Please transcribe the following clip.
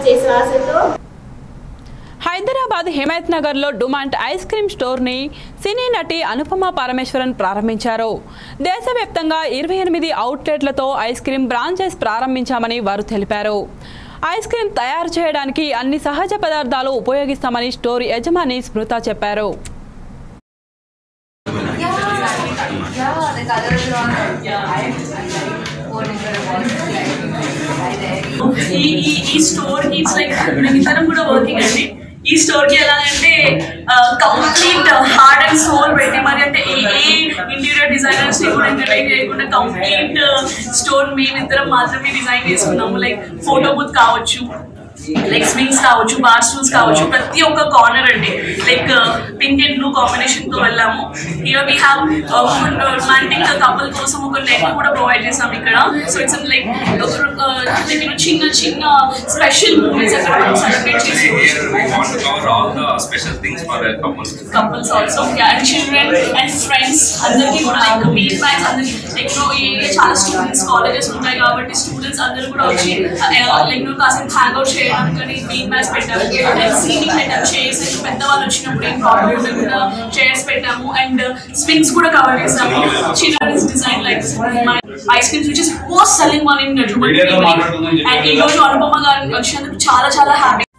చేసే ఆశతో హైదరాబాద్ హిమాయత్ నగర్ లో డుమాంట్ ఐస్ క్రీమ్ స్టోర్ ని సినీ నటి అనుపమ పరమేశ్వరన్ ప్రారంభించారు దేశవ్యాప్తంగా ఇరవై ఎనిమిది అవుట్లెట్లతో ఐస్ క్రీమ్ బ్రాంచెస్ ప్రారంభించామని వారు తెలిపారు ఐస్ క్రీమ్ తయారు చేయడానికి అన్ని సహజ పదార్థాలు ఉపయోగిస్తామని స్టోర్ యజమాని స్మృత చెప్పారు Yeah, the colors are on. Yeah, I, I like more ఈ ఈ ఈ స్టోర్ కి ఇట్స్ లైక్ మేము ఇద్దరం కూడా వర్కింగ్ అండి ఈ స్టోర్ కి ఎలా అంటే కంప్లీట్ హార్ట్ అండ్ సోల్ పెట్టి మరి అంటే ఏ ఏ ఇంటీరియర్ డిజైనర్స్ ని కూడా ఎంటర్టైన్ చేయకుండా కంప్లీట్ స్టోర్ మేమిద్దరం మాత్రమే డిజైన్ చేసుకున్నాము లైక్ ఫోటో బూత్ కావచ్చు లైక్ స్వింగ్స్ కావచ్చు బార్ స్టూల్స్ కావచ్చు ప్రతి ఒక్క కార్నర్ అండి like pink and blue combination తో వెళ్ళాము here we have romantic couple కోసం ఒక నెట్ కూడా ప్రొవైడ్ చేసాం ఇక్కడ సో ఇట్స్ లైక్ లైక్ చిన్న చిన్న స్పెషల్ మూమెంట్స్ అక్కడ మనం సెలబ్రేట్ చేసి We want to cover all the special things for a couple. Couples also and children and friends అందరికీ కూడా లైక్ మీట్ బ్యాగ్స్ అందరికి లైక్ ఈ ఏరియా చాలా స్టూడెంట్స్ కాలేజెస్ ఉంటాయి కాబట్టి స్టూడెంట్స్ అందరూ కూడా వచ్చి లైక్ నువ్వు కాసేపు హ్యాంగ్ అవుట్ చేయడానికి మీట్ బ్యాగ్స్ పెట్టాము అండ్ సీటింగ్ పెట్టాము చైర్స్ పెద్దవాళ్ళు వచ్చినప్పుడు ఏం ప్రాబ్లం ఉండకుండా చైర్స్ పెట్టాము అండ్ స్వింగ్స్ కూడా కవర్ చేసాము children's design like ice creams which is most selling one in and ఈ రోజు అనుపమ గారు వచ్చినందుకు చాలా చాలా హ్యాపీ